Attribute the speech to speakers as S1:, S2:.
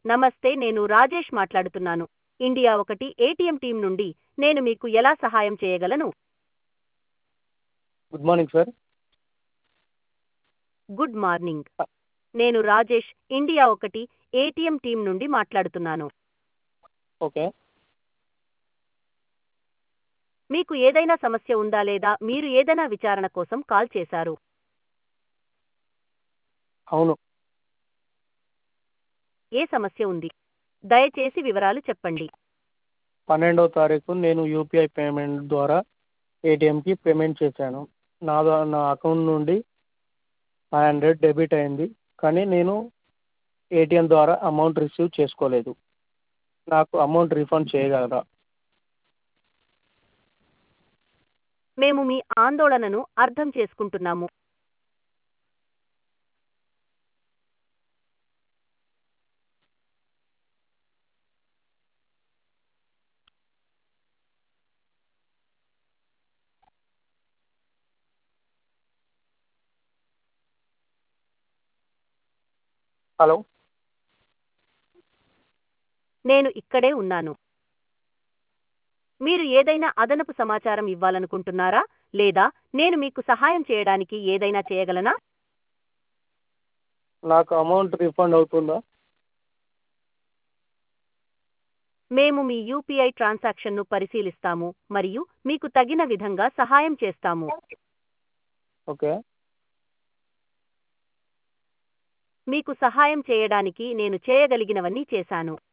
S1: నమస్తే నేను రాజేష్ మాట్లాడుతున్నాను ఇండియా ఒకటి ఏటీఎం టీం నుండి నేను మీకు ఎలా సహాయం చేయగలను
S2: good morning sir
S1: good morning నేను రాజేష్ ఇండియా ఒకటి ఏటీఎం టీం నుండి మాట్లాడుతున్నాను
S2: ఓకే
S1: మీకు ఏదైనా సమస్య ఉందా లేదా మీరు ఏదైనా విచారణ కోసం కాల్ చేశారు
S2: అవును
S1: ఏ సమస్య ఉంది దయచేసి వివరాలు చెప్పండి
S2: పన్నెండవ తారీఖు నేను యూపీఐ పేమెంట్ ద్వారా ఏటీఎంకి పేమెంట్ చేశాను నా దా- నా అకౌంట్ నుండి ఫైవ్ హండ్రెడ్ డెబిట్ అయింది కానీ నేను ఏటీఎం ద్వారా అమౌంట్ రిసీవ్ చేసుకోలేదు నాకు అమౌంట్ రీఫండ్ చేయగలరా
S1: మేము మీ ఆందోళనను అర్థం చేసుకుంటున్నాము
S2: హలో
S1: నేను ఇక్కడే ఉన్నాను మీరు ఏదైనా అదనపు సమాచారం ఇవ్వాలనుకుంటున్నారా లేదా నేను మీకు సహాయం చేయడానికి ఏదైనా చేయగలనా
S2: నాకు అమౌంట్ రీఫండ్ అవుతుందా
S1: మేము మీ యూపీఐ ట్రాన్సాక్షన్ను పరిశీలిస్తాము మరియు మీకు తగిన విధంగా సహాయం చేస్తాము
S2: ఓకే
S1: మీకు సహాయం చేయడానికి నేను చేయగలిగినవన్నీ చేశాను